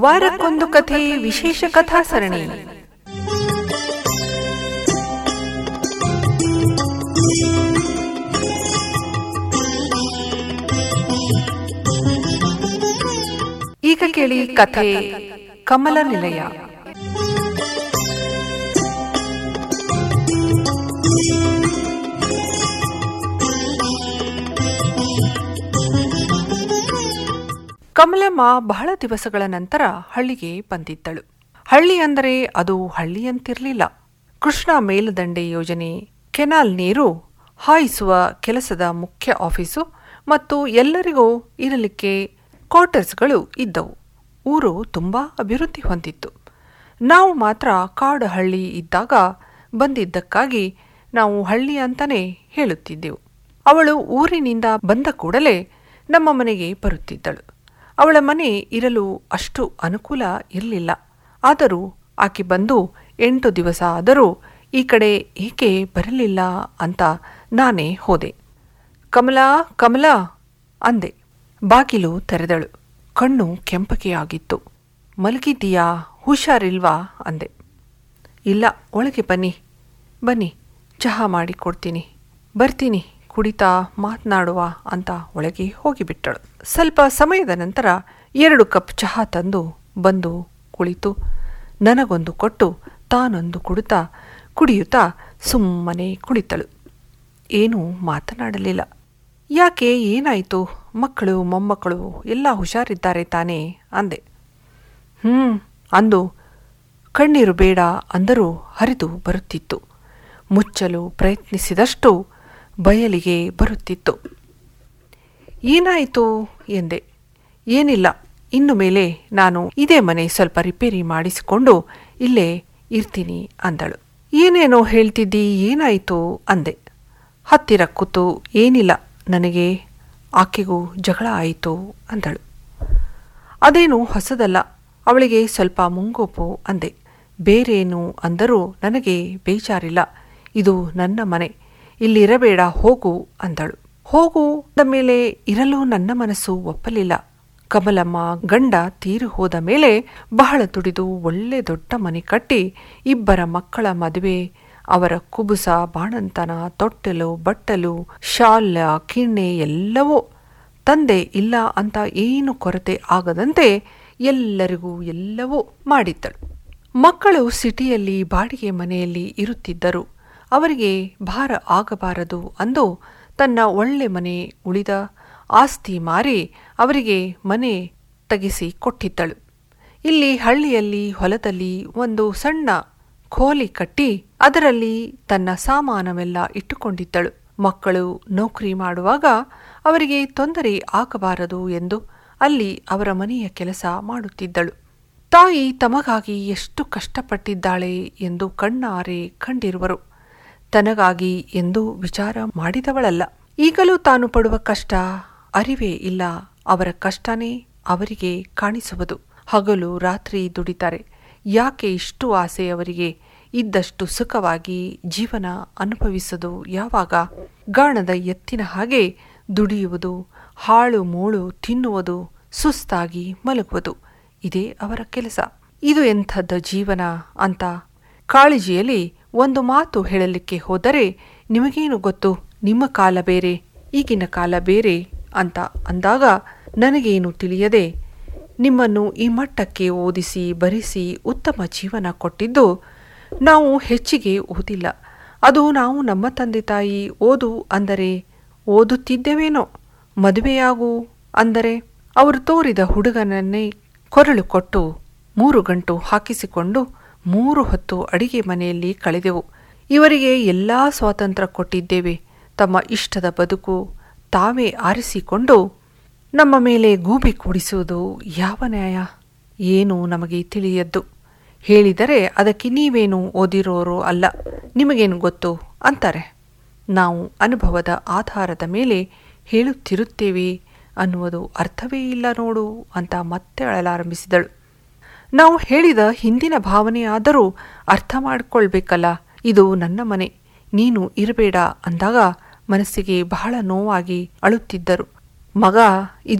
ವಾರಕ್ಕೊಂದು ಕಥೆ ವಿಶೇಷ ಕಥಾ ಸರಣಿ ಈಗ ಕೇಳಿ ಕಥೆ ಕಮಲ ನಿಲಯ ಕಮಲಮ್ಮ ಬಹಳ ದಿವಸಗಳ ನಂತರ ಹಳ್ಳಿಗೆ ಬಂದಿದ್ದಳು ಹಳ್ಳಿ ಅಂದರೆ ಅದು ಹಳ್ಳಿಯಂತಿರಲಿಲ್ಲ ಕೃಷ್ಣ ಮೇಲುದಂಡೆ ಯೋಜನೆ ಕೆನಾಲ್ ನೀರು ಹಾಯಿಸುವ ಕೆಲಸದ ಮುಖ್ಯ ಆಫೀಸು ಮತ್ತು ಎಲ್ಲರಿಗೂ ಇರಲಿಕ್ಕೆ ಕ್ವಾರ್ಟರ್ಸ್ಗಳು ಇದ್ದವು ಊರು ತುಂಬಾ ಅಭಿವೃದ್ಧಿ ಹೊಂದಿತ್ತು ನಾವು ಮಾತ್ರ ಕಾಡು ಹಳ್ಳಿ ಇದ್ದಾಗ ಬಂದಿದ್ದಕ್ಕಾಗಿ ನಾವು ಹಳ್ಳಿ ಅಂತಾನೆ ಹೇಳುತ್ತಿದ್ದೆವು ಅವಳು ಊರಿನಿಂದ ಬಂದ ಕೂಡಲೇ ನಮ್ಮ ಮನೆಗೆ ಬರುತ್ತಿದ್ದಳು ಅವಳ ಮನೆ ಇರಲು ಅಷ್ಟು ಅನುಕೂಲ ಇರಲಿಲ್ಲ ಆದರೂ ಆಕೆ ಬಂದು ಎಂಟು ದಿವಸ ಆದರೂ ಈ ಕಡೆ ಏಕೆ ಬರಲಿಲ್ಲ ಅಂತ ನಾನೇ ಹೋದೆ ಕಮಲಾ ಕಮಲಾ ಅಂದೆ ಬಾಗಿಲು ತೆರೆದಳು ಕಣ್ಣು ಕೆಂಪಕೆಯಾಗಿತ್ತು ಮಲಗಿದ್ದೀಯಾ ಹುಷಾರಿಲ್ವಾ ಅಂದೆ ಇಲ್ಲ ಒಳಗೆ ಬನ್ನಿ ಬನ್ನಿ ಚಹಾ ಮಾಡಿ ಕೊಡ್ತೀನಿ ಬರ್ತೀನಿ ಕುಡಿತಾ ಮಾತನಾಡುವ ಅಂತ ಒಳಗೆ ಹೋಗಿಬಿಟ್ಟಳು ಸ್ವಲ್ಪ ಸಮಯದ ನಂತರ ಎರಡು ಕಪ್ ಚಹಾ ತಂದು ಬಂದು ಕುಳಿತು ನನಗೊಂದು ಕೊಟ್ಟು ತಾನೊಂದು ಕುಡಿತಾ ಕುಡಿಯುತ್ತಾ ಸುಮ್ಮನೆ ಕುಳಿತಳು ಏನೂ ಮಾತನಾಡಲಿಲ್ಲ ಯಾಕೆ ಏನಾಯಿತು ಮಕ್ಕಳು ಮೊಮ್ಮಕ್ಕಳು ಎಲ್ಲ ಹುಷಾರಿದ್ದಾರೆ ತಾನೇ ಅಂದೆ ಹ್ಞೂ ಅಂದು ಕಣ್ಣೀರು ಬೇಡ ಅಂದರೂ ಹರಿದು ಬರುತ್ತಿತ್ತು ಮುಚ್ಚಲು ಪ್ರಯತ್ನಿಸಿದಷ್ಟು ಬಯಲಿಗೆ ಬರುತ್ತಿತ್ತು ಏನಾಯಿತು ಎಂದೆ ಏನಿಲ್ಲ ಇನ್ನು ಮೇಲೆ ನಾನು ಇದೇ ಮನೆ ಸ್ವಲ್ಪ ರಿಪೇರಿ ಮಾಡಿಸಿಕೊಂಡು ಇಲ್ಲೇ ಇರ್ತೀನಿ ಅಂದಳು ಏನೇನೋ ಹೇಳ್ತಿದ್ದಿ ಏನಾಯಿತು ಅಂದೆ ಹತ್ತಿರ ಕೂತು ಏನಿಲ್ಲ ನನಗೆ ಆಕೆಗೂ ಜಗಳ ಆಯಿತು ಅಂದಳು ಅದೇನು ಹೊಸದಲ್ಲ ಅವಳಿಗೆ ಸ್ವಲ್ಪ ಮುಂಗೋಪು ಅಂದೆ ಬೇರೇನು ಅಂದರೂ ನನಗೆ ಬೇಜಾರಿಲ್ಲ ಇದು ನನ್ನ ಮನೆ ಇಲ್ಲಿರಬೇಡ ಹೋಗು ಅಂದಳು ಹೋಗು ಅಂದ ಮೇಲೆ ಇರಲು ನನ್ನ ಮನಸ್ಸು ಒಪ್ಪಲಿಲ್ಲ ಕಮಲಮ್ಮ ಗಂಡ ತೀರು ಹೋದ ಮೇಲೆ ಬಹಳ ದುಡಿದು ಒಳ್ಳೆ ದೊಡ್ಡ ಮನೆ ಕಟ್ಟಿ ಇಬ್ಬರ ಮಕ್ಕಳ ಮದುವೆ ಅವರ ಕುಬುಸ ಬಾಣಂತನ ತೊಟ್ಟಲು ಬಟ್ಟಲು ಶಾಲ ಕಿಣ್ಣೆ ಎಲ್ಲವೂ ತಂದೆ ಇಲ್ಲ ಅಂತ ಏನು ಕೊರತೆ ಆಗದಂತೆ ಎಲ್ಲರಿಗೂ ಎಲ್ಲವೂ ಮಾಡಿದ್ದಳು ಮಕ್ಕಳು ಸಿಟಿಯಲ್ಲಿ ಬಾಡಿಗೆ ಮನೆಯಲ್ಲಿ ಇರುತ್ತಿದ್ದರು ಅವರಿಗೆ ಭಾರ ಆಗಬಾರದು ಅಂದು ತನ್ನ ಒಳ್ಳೆ ಮನೆ ಉಳಿದ ಆಸ್ತಿ ಮಾರಿ ಅವರಿಗೆ ಮನೆ ತೆಗೆಸಿ ಕೊಟ್ಟಿದ್ದಳು ಇಲ್ಲಿ ಹಳ್ಳಿಯಲ್ಲಿ ಹೊಲದಲ್ಲಿ ಒಂದು ಸಣ್ಣ ಖೋಲಿ ಕಟ್ಟಿ ಅದರಲ್ಲಿ ತನ್ನ ಸಾಮಾನವೆಲ್ಲ ಇಟ್ಟುಕೊಂಡಿದ್ದಳು ಮಕ್ಕಳು ನೌಕರಿ ಮಾಡುವಾಗ ಅವರಿಗೆ ತೊಂದರೆ ಆಗಬಾರದು ಎಂದು ಅಲ್ಲಿ ಅವರ ಮನೆಯ ಕೆಲಸ ಮಾಡುತ್ತಿದ್ದಳು ತಾಯಿ ತಮಗಾಗಿ ಎಷ್ಟು ಕಷ್ಟಪಟ್ಟಿದ್ದಾಳೆ ಎಂದು ಕಣ್ಣಾರೆ ಕಂಡಿರುವರು ತನಗಾಗಿ ಎಂದು ವಿಚಾರ ಮಾಡಿದವಳಲ್ಲ ಈಗಲೂ ತಾನು ಪಡುವ ಕಷ್ಟ ಅರಿವೇ ಇಲ್ಲ ಅವರ ಕಷ್ಟನೇ ಅವರಿಗೆ ಕಾಣಿಸುವುದು ಹಗಲು ರಾತ್ರಿ ದುಡಿತಾರೆ ಯಾಕೆ ಇಷ್ಟು ಆಸೆ ಅವರಿಗೆ ಇದ್ದಷ್ಟು ಸುಖವಾಗಿ ಜೀವನ ಅನುಭವಿಸುವುದು ಯಾವಾಗ ಗಾಣದ ಎತ್ತಿನ ಹಾಗೆ ದುಡಿಯುವುದು ಹಾಳು ಮೂಳು ತಿನ್ನುವುದು ಸುಸ್ತಾಗಿ ಮಲಗುವುದು ಇದೇ ಅವರ ಕೆಲಸ ಇದು ಎಂಥದ್ದ ಜೀವನ ಅಂತ ಕಾಳಜಿಯಲ್ಲಿ ಒಂದು ಮಾತು ಹೇಳಲಿಕ್ಕೆ ಹೋದರೆ ನಿಮಗೇನು ಗೊತ್ತು ನಿಮ್ಮ ಕಾಲ ಬೇರೆ ಈಗಿನ ಕಾಲ ಬೇರೆ ಅಂತ ಅಂದಾಗ ನನಗೇನು ತಿಳಿಯದೆ ನಿಮ್ಮನ್ನು ಈ ಮಟ್ಟಕ್ಕೆ ಓದಿಸಿ ಬರಿಸಿ ಉತ್ತಮ ಜೀವನ ಕೊಟ್ಟಿದ್ದು ನಾವು ಹೆಚ್ಚಿಗೆ ಓದಿಲ್ಲ ಅದು ನಾವು ನಮ್ಮ ತಂದೆ ತಾಯಿ ಓದು ಅಂದರೆ ಓದುತ್ತಿದ್ದೆವೇನೋ ಮದುವೆಯಾಗು ಅಂದರೆ ಅವರು ತೋರಿದ ಹುಡುಗನನ್ನೇ ಕೊರಳು ಕೊಟ್ಟು ಮೂರು ಗಂಟು ಹಾಕಿಸಿಕೊಂಡು ಮೂರು ಹೊತ್ತು ಅಡಿಗೆ ಮನೆಯಲ್ಲಿ ಕಳೆದೆವು ಇವರಿಗೆ ಎಲ್ಲಾ ಸ್ವಾತಂತ್ರ್ಯ ಕೊಟ್ಟಿದ್ದೇವೆ ತಮ್ಮ ಇಷ್ಟದ ಬದುಕು ತಾವೇ ಆರಿಸಿಕೊಂಡು ನಮ್ಮ ಮೇಲೆ ಗೂಬಿ ಕೂಡಿಸುವುದು ಯಾವ ನ್ಯಾಯ ಏನು ನಮಗೆ ತಿಳಿಯದ್ದು ಹೇಳಿದರೆ ಅದಕ್ಕೆ ನೀವೇನು ಓದಿರೋರು ಅಲ್ಲ ನಿಮಗೇನು ಗೊತ್ತು ಅಂತಾರೆ ನಾವು ಅನುಭವದ ಆಧಾರದ ಮೇಲೆ ಹೇಳುತ್ತಿರುತ್ತೇವೆ ಅನ್ನುವುದು ಅರ್ಥವೇ ಇಲ್ಲ ನೋಡು ಅಂತ ಮತ್ತೆ ಅಳಲಾರಂಭಿಸಿದಳು ನಾವು ಹೇಳಿದ ಹಿಂದಿನ ಭಾವನೆಯಾದರೂ ಅರ್ಥ ಮಾಡಿಕೊಳ್ಬೇಕಲ್ಲ ಇದು ನನ್ನ ಮನೆ ನೀನು ಇರಬೇಡ ಅಂದಾಗ ಮನಸ್ಸಿಗೆ ಬಹಳ ನೋವಾಗಿ ಅಳುತ್ತಿದ್ದರು ಮಗ ಇದು